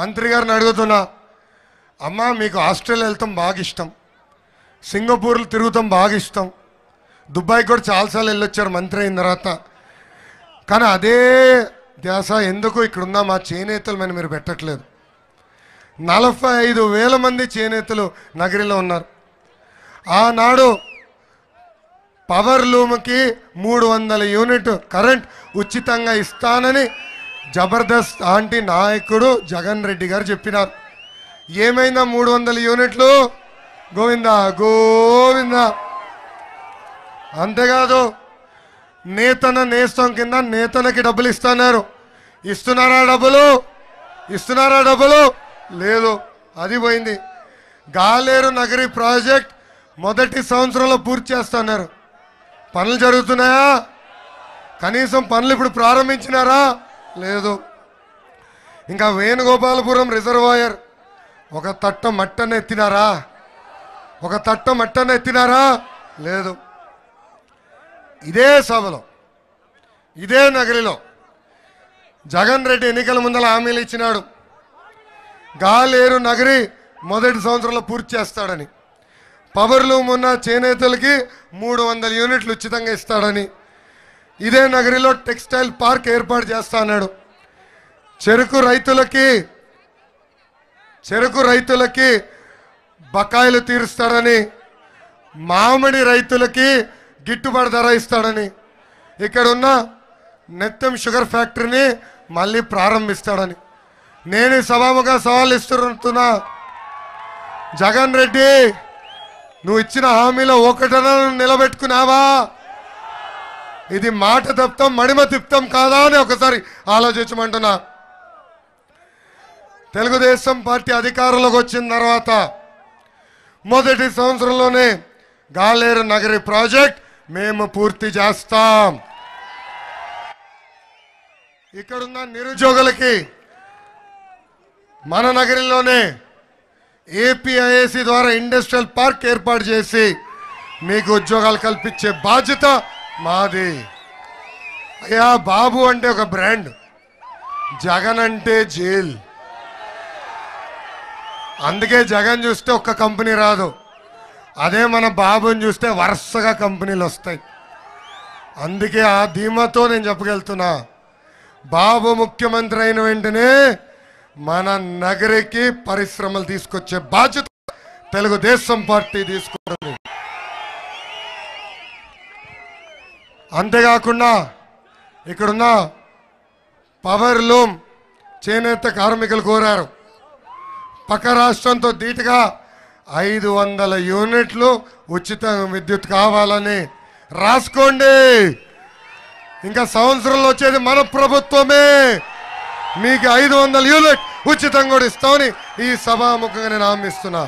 మంత్రి గారిని అడుగుతున్నా అమ్మా మీకు ఆస్ట్రేలియా వెళ్తాం బాగా ఇష్టం సింగపూర్లు తిరుగుతాం బాగా ఇష్టం దుబాయ్ కూడా చాలాసార్లు వెళ్ళొచ్చారు మంత్రి అయిన తర్వాత కానీ అదే ధ్యాస ఎందుకు ఇక్కడున్న మా చేనేతలు మీద మీరు పెట్టట్లేదు నలభై ఐదు వేల మంది చేనేతలు నగరిలో ఉన్నారు ఆనాడు పవర్ లూమ్కి మూడు వందల యూనిట్ కరెంట్ ఉచితంగా ఇస్తానని జబర్దస్త్ ఆంటీ నాయకుడు జగన్ రెడ్డి గారు చెప్పినారు ఏమైందా మూడు వందల యూనిట్లు గోవిందా గోవిందా అంతేకాదు నేతన నేస్తం కింద నేతనకి డబ్బులు ఇస్తున్నారు ఇస్తున్నారా డబ్బులు ఇస్తున్నారా డబ్బులు లేదు అది పోయింది గాలేరు నగరి ప్రాజెక్ట్ మొదటి సంవత్సరంలో పూర్తి చేస్తున్నారు పనులు జరుగుతున్నాయా కనీసం పనులు ఇప్పుడు ప్రారంభించినారా లేదు ఇంకా వేణుగోపాలపురం రిజర్వాయర్ ఒక తట్ట మట్టన ఎత్తినారా ఒక తట్ట మట్టన ఎత్తినారా లేదు ఇదే సభలో ఇదే నగరిలో జగన్ రెడ్డి ఎన్నికల ముందల హామీలు ఇచ్చినాడు గాలేరు నగరి మొదటి సంవత్సరంలో పూర్తి చేస్తాడని పవర్లు ఉన్న చేనేతలకి మూడు వందల యూనిట్లు ఉచితంగా ఇస్తాడని ఇదే నగరిలో టెక్స్టైల్ పార్క్ ఏర్పాటు చేస్తా అన్నాడు చెరుకు రైతులకి చెరుకు రైతులకి బకాయిలు తీరుస్తాడని మామిడి రైతులకి గిట్టుబాటు ధర ఇస్తాడని ఇక్కడ ఉన్న నెత్తం షుగర్ ఫ్యాక్టరీని మళ్ళీ ప్రారంభిస్తాడని నేను ఈ సభాముగా సవాల్ ఇస్తున్నా జగన్ రెడ్డి నువ్వు ఇచ్చిన హామీలో ఒకటన నిలబెట్టుకున్నావా ఇది మాట తప్తం మడిమ తిప్తం కాదా అని ఒకసారి ఆలోచించమంటున్నా తెలుగుదేశం పార్టీ అధికారంలోకి వచ్చిన తర్వాత మొదటి సంవత్సరంలోనే గాలేరు నగరి ప్రాజెక్ట్ మేము పూర్తి చేస్తాం ఇక్కడున్న నిరుద్యోగులకి మన నగరిలోనే ఏపీఐఏసి ద్వారా ఇండస్ట్రియల్ పార్క్ ఏర్పాటు చేసి మీకు ఉద్యోగాలు కల్పించే బాధ్యత మాది అయ్యా బాబు అంటే ఒక బ్రాండ్ జగన్ అంటే జైల్ అందుకే జగన్ చూస్తే ఒక్క కంపెనీ రాదు అదే మన బాబుని చూస్తే వరుసగా కంపెనీలు వస్తాయి అందుకే ఆ ధీమాతో నేను చెప్పగలుగుతున్నా బాబు ముఖ్యమంత్రి అయిన వెంటనే మన నగరికి పరిశ్రమలు తీసుకొచ్చే బాధ్యత తెలుగుదేశం పార్టీ తీసుకుంటుంది అంతేకాకుండా ఇక్కడున్న పవర్ లూమ్ చేనేత కార్మికులు కోరారు పక్క రాష్ట్రంతో ధీటుగా ఐదు వందల యూనిట్లు ఉచిత విద్యుత్ కావాలని రాసుకోండి ఇంకా సంవత్సరంలో వచ్చేది మన ప్రభుత్వమే మీకు ఐదు వందల యూనిట్ ఉచితంగా కూడా ఇస్తామని ఈ సభాముఖంగా నేను హామీస్తున్నా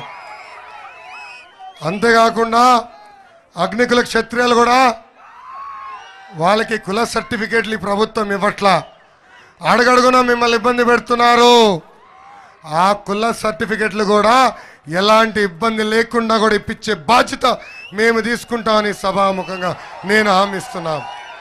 అంతేకాకుండా అగ్నికుల క్షత్రియాలు కూడా వాళ్ళకి కుల సర్టిఫికేట్లు ఈ ప్రభుత్వం ఇవ్వట్లా అడగడుగున మిమ్మల్ని ఇబ్బంది పెడుతున్నారు ఆ కుల సర్టిఫికెట్లు కూడా ఎలాంటి ఇబ్బంది లేకుండా కూడా ఇప్పించే బాధ్యత మేము తీసుకుంటామని సభాముఖంగా నేను హామీస్తున్నా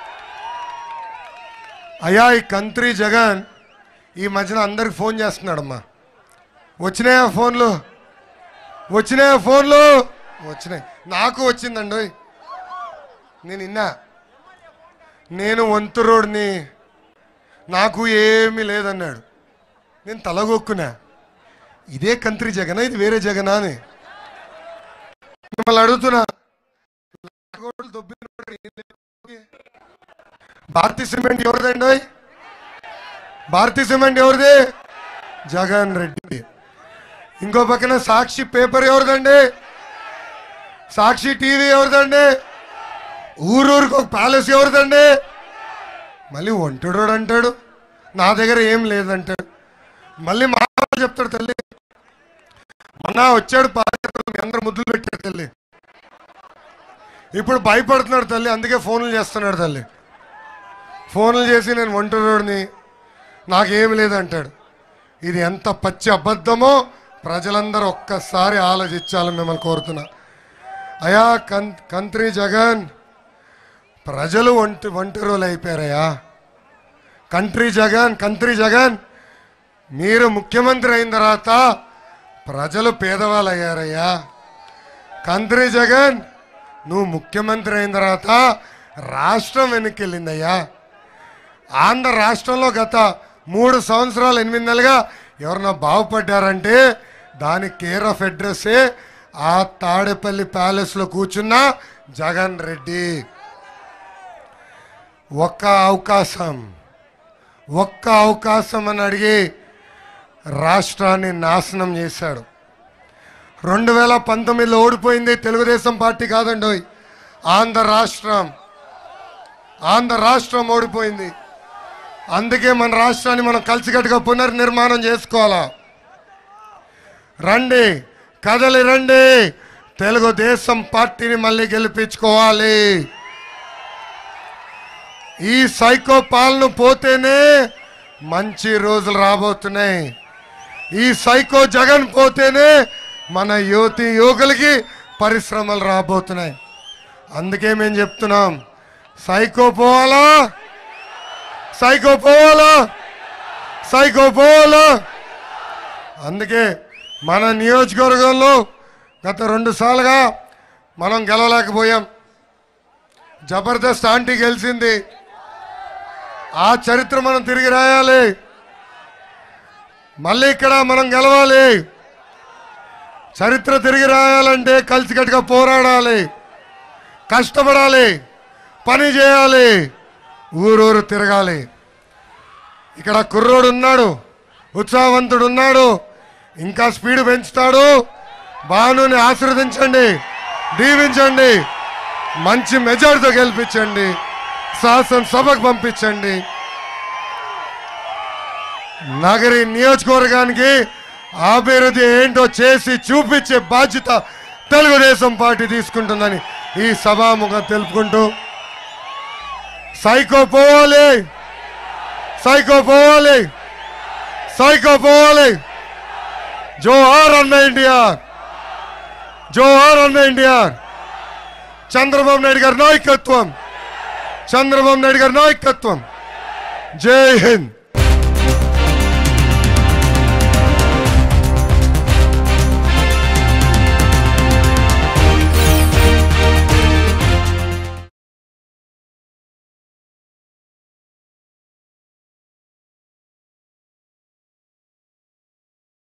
అయ్యా ఈ కంత్రి జగన్ ఈ మధ్యన అందరికి ఫోన్ చేస్తున్నాడమ్మా వచ్చినాయా ఫోన్లు వచ్చినాయా ఫోన్లు వచ్చినాయి నాకు వచ్చిందండి నేను విన్నా నేను వంతు రోడ్ని నాకు ఏమీ లేదన్నాడు నేను తలగొక్కునా ఇదే కంత్రి జగనా ఇది వేరే జగనా అని మిమ్మల్ని అడుగుతున్నా లాగోట్లు దొబ్బినోడు ఏం లేదు. భారతీ సిమెంట్ ఎవరిదండి భారతీ సిమెంట్ ఎవరిది జగన్ రెడ్డి ఇంకో పక్కన సాక్షి పేపర్ ఎవరిదండి సాక్షి టీవీ ఎవరిదండి ఊరూరికి ఒక ప్యాలెస్ ఎవరిదండి మళ్ళీ ఒంటడోడు అంటాడు నా దగ్గర ఏం లేదంటాడు మళ్ళీ మా వాళ్ళు చెప్తాడు తల్లి మొన్న వచ్చాడు పాదయాత్రలో మీ అందరు ముద్దులు పెట్టాడు తల్లి ఇప్పుడు భయపడుతున్నాడు తల్లి అందుకే ఫోన్లు చేస్తున్నాడు తల్లి ఫోన్లు చేసి నేను ఒంటరోడిని నాకేమి లేదంటాడు ఇది ఎంత పచ్చి అబద్ధమో ప్రజలందరూ ఒక్కసారి ఆలోచించాలని మిమ్మల్ని కోరుతున్నా అయా కం కంత్రి జగన్ ప్రజలు ఒంటి ఒంటరులు అయిపోయారయ్యా కంట్రీ జగన్ కంట్రీ జగన్ మీరు ముఖ్యమంత్రి అయిన తర్వాత ప్రజలు పేదవాళ్ళు అయ్యారయ్యా కంత్రి జగన్ నువ్వు ముఖ్యమంత్రి అయిన తర్వాత రాష్ట్రం వెనక్కి వెళ్ళిందయ్యా ఆంధ్ర రాష్ట్రంలో గత మూడు సంవత్సరాలు ఎనిమిది నెలలుగా ఎవరన్నా బాగుపడ్డారంటే దానికి కేర్ ఆఫ్ అడ్రస్సే ఆ తాడేపల్లి ప్యాలెస్లో కూర్చున్న జగన్ రెడ్డి ఒక్క అవకాశం ఒక్క అవకాశం అని అడిగి రాష్ట్రాన్ని నాశనం చేశాడు రెండు వేల పంతొమ్మిదిలో ఓడిపోయింది తెలుగుదేశం పార్టీ కాదండి ఆంధ్ర రాష్ట్రం ఆంధ్ర రాష్ట్రం ఓడిపోయింది అందుకే మన రాష్ట్రాన్ని మనం కలిసికట్టుగా పునర్నిర్మాణం చేసుకోవాలా రండి కదలి రండి తెలుగుదేశం పార్టీని మళ్ళీ గెలిపించుకోవాలి ఈ సైకో పాలన పోతేనే మంచి రోజులు రాబోతున్నాయి ఈ సైకో జగన్ పోతేనే మన యువతి యువకులకి పరిశ్రమలు రాబోతున్నాయి అందుకే మేము చెప్తున్నాం సైకో పోవాలా సైకో పోవాలా సైకో పోవాలా అందుకే మన నియోజకవర్గంలో గత రెండు సార్లుగా మనం గెలవలేకపోయాం జబర్దస్త్ ఆంటీ గెలిచింది ఆ చరిత్ర మనం తిరిగి రాయాలి మళ్ళీ ఇక్కడ మనం గెలవాలి చరిత్ర తిరిగి రాయాలంటే కలిసికట్టుగా పోరాడాలి కష్టపడాలి పని చేయాలి ఊరూరు తిరగాలి ఇక్కడ కుర్రోడు ఉన్నాడు ఉత్సాహవంతుడు ఉన్నాడు ఇంకా స్పీడ్ పెంచుతాడు భానుని ఆశీర్వదించండి దీవించండి మంచి మెజార్టీతో గెలిపించండి శాసనసభకు పంపించండి నగరి నియోజకవర్గానికి అభివృద్ధి ఏంటో చేసి చూపించే బాధ్యత తెలుగుదేశం పార్టీ తీసుకుంటుందని ఈ సభాముఖం తెలుపుకుంటూ సైకో పోవాలి సైకో పోవాలి సైకో పోవాలి జోహార్ అన్న ఎన్టీఆర్ జోహార్ అన్న ఎన్టీఆర్ చంద్రబాబు నాయుడు గారి నాయకత్వం చంద్రబాబు నాయుడు గారి నాయకత్వం జై హింద్